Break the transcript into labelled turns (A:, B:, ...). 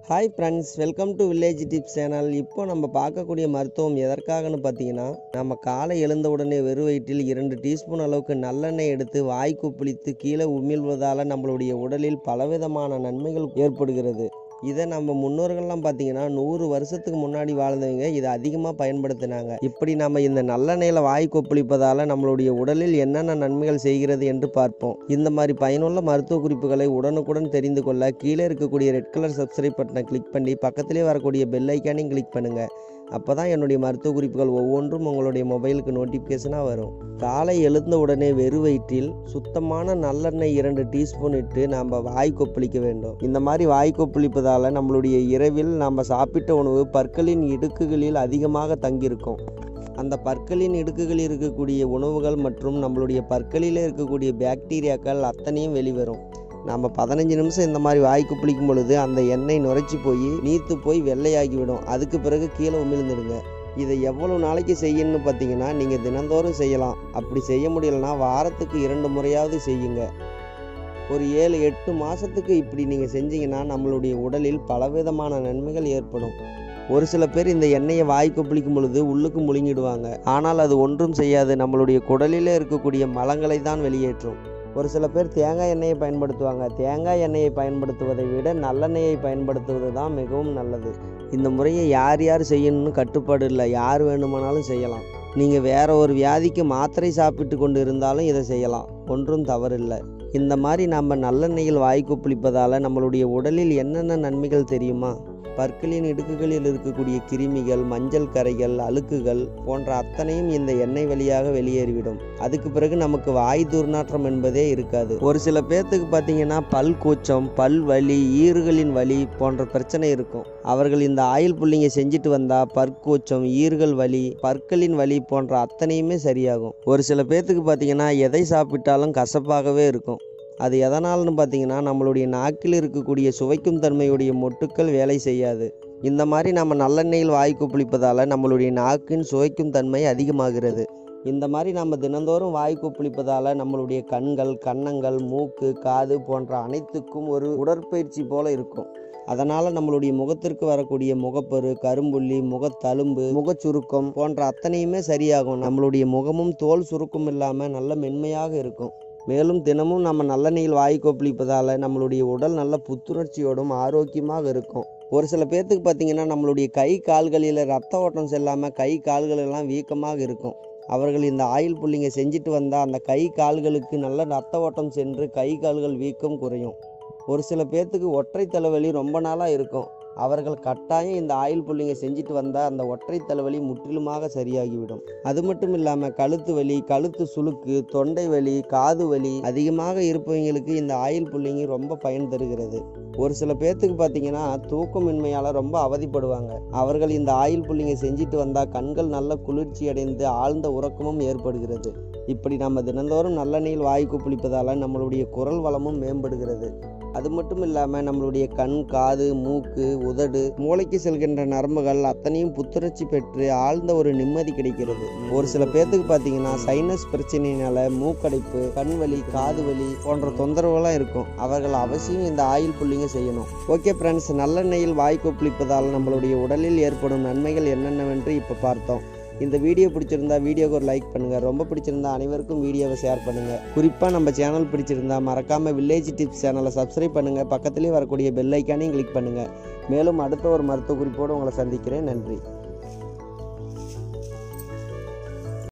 A: hi friends welcome to village tips channel இப்போ நம்ம பார்க்கக்கூடிய மருத்துவம் எதற்காகன்னு பார்த்தீங்கன்னா நம்ம காலை எழுந்த உடனே வெறும் வயிற்றில் இரண்டு டீஸ்பூன் அளவுக்கு நல்லெண்ணெய் எடுத்து வாய் குப்பிளித்து கீழே உமிழ்வதால் நம்மளுடைய உடலில் பலவிதமான நன்மைகள் ஏற்படுகிறது இதை நம்ம முன்னோர்கள்லாம் பார்த்தீங்கன்னா நூறு வருஷத்துக்கு முன்னாடி வாழ்ந்தவங்க இதை அதிகமாக பயன்படுத்தினாங்க இப்படி நம்ம இந்த நல்லெண்ணெயில் வாய் கொப்பளிப்பதால் நம்மளுடைய உடலில் என்னென்ன நன்மைகள் செய்கிறது என்று பார்ப்போம் இந்த மாதிரி பயனுள்ள மருத்துவ குறிப்புகளை உடனுக்குடன் தெரிந்து கொள்ள கீழே இருக்கக்கூடிய ரெட் கலர் சப்ஸ்கிரைப் பட்டனை கிளிக் பண்ணி பக்கத்திலே வரக்கூடிய பெல் ஐக்கானையும் கிளிக் பண்ணுங்கள் அப்போ தான் என்னுடைய மருத்துவ குறிப்புகள் ஒவ்வொன்றும் உங்களுடைய மொபைலுக்கு நோட்டிஃபிகேஷனாக வரும் காலை எழுந்த உடனே வெறு வயிற்றில் சுத்தமான நல்லெண்ணெய் இரண்டு டீஸ்பூன் இட்டு நாம் வாய் கொப்பளிக்க வேண்டும் இந்த மாதிரி வாய் கொப்பளிப்பதால் நம்மளுடைய இரவில் நாம் சாப்பிட்ட உணவு பற்களின் இடுக்குகளில் அதிகமாக தங்கியிருக்கும் அந்த பற்களின் இடுக்குகளில் இருக்கக்கூடிய உணவுகள் மற்றும் நம்மளுடைய பற்களில் இருக்கக்கூடிய பாக்டீரியாக்கள் அத்தனையும் வெளிவரும் நம்ம பதினஞ்சு நிமிஷம் இந்த மாதிரி வாய் குப்பிளிக்கும் பொழுது அந்த எண்ணெய் நுரைச்சி போய் நீத்து போய் வெள்ளையாகிவிடும் அதுக்கு பிறகு கீழே உமிழ்ந்துடுங்க இதை எவ்வளோ நாளைக்கு செய்யணும்னு பார்த்தீங்கன்னா நீங்கள் தினந்தோறும் செய்யலாம் அப்படி செய்ய முடியலன்னா வாரத்துக்கு இரண்டு முறையாவது செய்யுங்க ஒரு ஏழு எட்டு மாதத்துக்கு இப்படி நீங்கள் செஞ்சீங்கன்னா நம்மளுடைய உடலில் பலவிதமான நன்மைகள் ஏற்படும் ஒரு சில பேர் இந்த எண்ணெயை வாய் கொப்பளிக்கும் பொழுது உள்ளுக்கு முழுங்கிடுவாங்க ஆனால் அது ஒன்றும் செய்யாது நம்மளுடைய குடலிலே இருக்கக்கூடிய மலங்களை தான் வெளியேற்றும் ஒரு சில பேர் தேங்காய் எண்ணெயை பயன்படுத்துவாங்க தேங்காய் எண்ணெயை பயன்படுத்துவதை விட நல்லெண்ணெயை பயன்படுத்துவது தான் மிகவும் நல்லது இந்த முறையை யார் யார் செய்யணும்னு கட்டுப்பாடு இல்லை யார் வேணுமானாலும் செய்யலாம் நீங்கள் வேற ஒரு வியாதிக்கு மாத்திரை சாப்பிட்டு கொண்டு இருந்தாலும் இதை செய்யலாம் ஒன்றும் தவறில்லை இந்த மாதிரி நம்ம நல்லெண்ணெயில் வாய் கொப்பளிப்பதால் நம்மளுடைய உடலில் என்னென்ன நன்மைகள் தெரியுமா பற்களின் இடுக்குகளில் இருக்கக்கூடிய கிருமிகள் மஞ்சள் கரைகள் அழுக்குகள் போன்ற அத்தனையும் இந்த எண்ணெய் வழியாக வெளியேறிவிடும் அதுக்கு பிறகு நமக்கு வாய் துர்நாற்றம் என்பதே இருக்காது ஒரு சில பேர்த்துக்கு பார்த்தீங்கன்னா பல் கூச்சம் பல் வலி ஈறுகளின் வலி போன்ற பிரச்சனை இருக்கும் அவர்கள் இந்த ஆயில் புள்ளிங்க செஞ்சுட்டு வந்தா பற்கூச்சம் ஈறுகள் வலி பற்களின் வலி போன்ற அத்தனையுமே சரியாகும் ஒரு சில பேர்த்துக்கு பார்த்தீங்கன்னா எதை சாப்பிட்டாலும் கசப்பாகவே இருக்கும் அது எதனால்னு பார்த்தீங்கன்னா நம்மளுடைய நாக்கில் இருக்கக்கூடிய சுவைக்கும் தன்மையுடைய மொட்டுக்கள் வேலை செய்யாது இந்த மாதிரி நம்ம நல்லெண்ணெயில் வாய் கொப்பளிப்பதால் நம்மளுடைய நாக்கின் சுவைக்கும் தன்மை அதிகமாகிறது இந்த மாதிரி நம்ம தினந்தோறும் வாய் கொப்பளிப்பதால் நம்மளுடைய கண்கள் கன்னங்கள் மூக்கு காது போன்ற அனைத்துக்கும் ஒரு உடற்பயிற்சி போல இருக்கும் அதனால் நம்மளுடைய முகத்திற்கு வரக்கூடிய முகப்பரு கரும்புள்ளி முகத்தழும்பு முகச்சுருக்கம் போன்ற அத்தனையுமே சரியாகும் நம்மளுடைய முகமும் தோல் சுருக்கம் இல்லாமல் நல்ல மென்மையாக இருக்கும் மேலும் தினமும் நம்ம நல்லெண்ணெயில் வாய் கொப்பளிப்பதால் நம்மளுடைய உடல் நல்ல புத்துணர்ச்சியோடும் ஆரோக்கியமாக இருக்கும் ஒரு சில பேர்த்துக்கு பார்த்தீங்கன்னா நம்மளுடைய கை கால்களில் ரத்த ஓட்டம் செல்லாமல் கை கால்கள் எல்லாம் வீக்கமாக இருக்கும் அவர்கள் இந்த ஆயில் புள்ளிங்க செஞ்சுட்டு வந்தால் அந்த கை கால்களுக்கு நல்ல ரத்த ஓட்டம் சென்று கை கால்கள் வீக்கம் குறையும் ஒரு சில பேர்த்துக்கு ஒற்றை தலைவலி ரொம்ப நாளாக இருக்கும் அவர்கள் கட்டாயம் இந்த ஆயில் புள்ளிங்க செஞ்சுட்டு வந்தால் அந்த ஒற்றை தலைவலி முற்றிலுமாக சரியாகிவிடும் அது மட்டும் இல்லாமல் கழுத்து வலி கழுத்து சுளுக்கு தொண்டை வலி காது வலி அதிகமாக இருப்பவங்களுக்கு இந்த ஆயில் புள்ளிங்க ரொம்ப பயன் தருகிறது ஒரு சில பேர்த்துக்கு பார்த்தீங்கன்னா தூக்கமின்மையால் ரொம்ப அவதிப்படுவாங்க அவர்கள் இந்த ஆயில் புள்ளிங்க செஞ்சுட்டு வந்தால் கண்கள் நல்ல குளிர்ச்சி அடைந்து ஆழ்ந்த உறக்கமும் ஏற்படுகிறது இப்படி நம்ம தினந்தோறும் நல்லெண்ணெயில் வாய் குப்பிளிப்பதால் நம்மளுடைய குரல் வளமும் மேம்படுகிறது அது மட்டும் இல்லாமல் நம்மளுடைய கண் காது மூக்கு உதடு மூளைக்கு செல்கின்ற நரம்புகள் அத்தனையும் புத்துணர்ச்சி பெற்று ஆழ்ந்த ஒரு நிம்மதி கிடைக்கிறது ஒரு சில பேர்த்துக்கு பார்த்தீங்கன்னா சைனஸ் பிரச்சனையினால மூக்கடைப்பு கண் வலி காது வலி போன்ற தொந்தரவுலாம் இருக்கும் அவர்கள் அவசியம் இந்த ஆயில் புள்ளிங்க செய்யணும் ஓகே ஃப்ரெண்ட்ஸ் நல்லெண்ணெயில் வாய் கொப்பளிப்பதால் நம்மளுடைய உடலில் ஏற்படும் நன்மைகள் என்னென்னவென்று இப்போ பார்த்தோம் இந்த வீடியோ பிடிச்சிருந்தா வீடியோக்கு ஒரு லைக் பண்ணுங்க ரொம்ப பிடிச்சிருந்தா அனைவருக்கும் வீடியோவை ஷேர் பண்ணுங்க குறிப்பா நம்ம சேனல் பிடிச்சிருந்தா மறக்காம வில்லேஜ் டிப்ஸ் சேனலை சப்ஸ்கிரைப் பண்ணுங்க பக்கத்துலேயே வரக்கூடிய பெல் ஐக்கானையும் கிளிக் பண்ணுங்க மேலும் அடுத்த ஒரு மருத்துவ குறிப்போடு உங்களை சந்திக்கிறேன் நன்றி